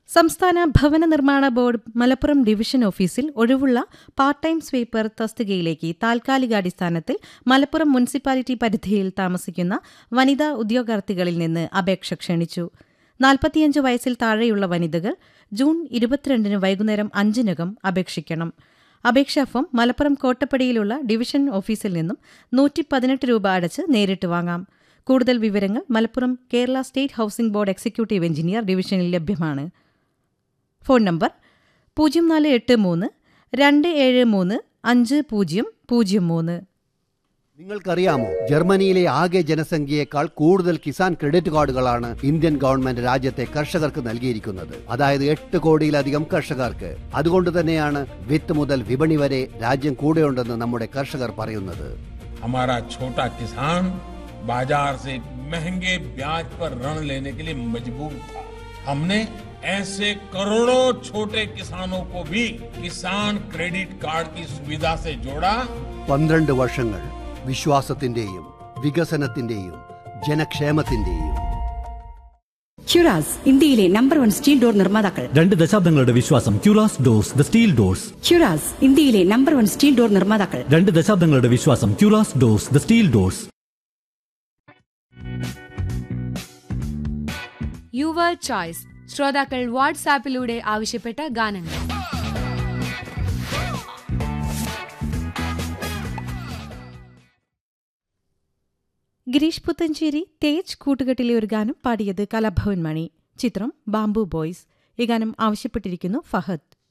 സംസ്ഥാന ഭവന നിർമ്മാണ ബോർഡ് മലപ്പുറം ഡിവിഷൻ ഓഫീസിൽ ഒഴിവുള്ള പാർട്ട് ടൈം സ്വീപ്പർ തസ്തികയിലേക്ക് താൽക്കാലികാടിസ്ഥാനത്തിൽ മലപ്പുറം മുനിസിപ്പാലിറ്റി പരിധിയിൽ താമസിക്കുന്ന വനിതാ ഉദ്യോഗാർത്ഥികളിൽ നിന്ന് അപേക്ഷ ക്ഷണിച്ചു നാൽപ്പത്തിയഞ്ച് വയസ്സിൽ താഴെയുള്ള വനിതകൾ ജൂൺ ഇരുപത്തിരണ്ടിന് വൈകുന്നേരം അഞ്ചിനകം അപേക്ഷിക്കണം അപേക്ഷാ ഫോം മലപ്പുറം കോട്ടപ്പടിയിലുള്ള ഡിവിഷൻ ഓഫീസിൽ നിന്നും നൂറ്റി പതിനെട്ട് രൂപ അടച്ച് നേരിട്ട് വാങ്ങാം കൂടുതൽ വിവരങ്ങൾ Malappuram Kerala state housing board executive engineer ഡിവിഷനിൽ ലഭ്യമാണ് ഫോൺ നമ്പർ പൂജ്യം നാല് എട്ട് മൂന്ന് രണ്ട് ഏഴ് മൂന്ന് അഞ്ച് പൂജ്യം പൂജ്യം മൂന്ന് നിങ്ങൾക്കറിയാമോ ജർമ്മനിയിലെ ആകെ ജനസംഖ്യയേക്കാൾ കൂടുതൽ കിസാൻ ക്രെഡിറ്റ് കാർഡുകളാണ് ഇന്ത്യൻ ഗവൺമെന്റ് രാജ്യത്തെ കർഷകർക്ക് നൽകിയിരിക്കുന്നത് അതായത് എട്ട് കോടിയിലധികം കർഷകർക്ക് അതുകൊണ്ട് തന്നെയാണ് വിത്ത് മുതൽ വിപണി വരെ രാജ്യം കൂടെയുണ്ടെന്ന് നമ്മുടെ കർഷകർ പറയുന്നത് हमारा छोटा किसान बाजार से महंगे ब्याज पर ऋण लेने के लिए मजबूर था हमने ऐसे करोड़ों छोटे किसानों को भी किसान क्रेडिट कार्ड की सुविधा से जोड़ा പന്ത്രണ്ട് വർഷങ്ങൾ വിശ്വാസത്തിന്റെയും വികസനത്തിന്റെയും ജനക്ഷേമത്തിന്റെയും ക്യുറാസ് ഇന്ത്യയിലെ നമ്പർ വൺ സ്റ്റീൽ ഡോർ നിർമ്മാതാക്കൾ രണ്ട് ദശാബ്ദങ്ങളുടെ വിശ്വാസം Curas does the steel doors Curas ഇന്ത്യയിലെ നമ്പർ വൺ സ്റ്റീൽ ഡോർ നിർമ്മാതാക്കൾ രണ്ട് ദശാബ്ദങ്ങളുടെ വിശ്വാസം Curas does the steel doors your choice ശ്രോതാക്കൾ വാട്സാപ്പിലൂടെ ആവശ്യപ്പെട്ട ഗാനങ്ങൾ ഗിരീഷ് പുത്തഞ്ചേരി തേജ് കൂട്ടുകെട്ടിലെ ഒരു ഗാനം പാടിയത് കലാഭവൻ മണി ചിത്രം ബാംബു ബോയ്സ് ഈ ഗാനം ആവശ്യപ്പെട്ടിരിക്കുന്നു ഫഹദ്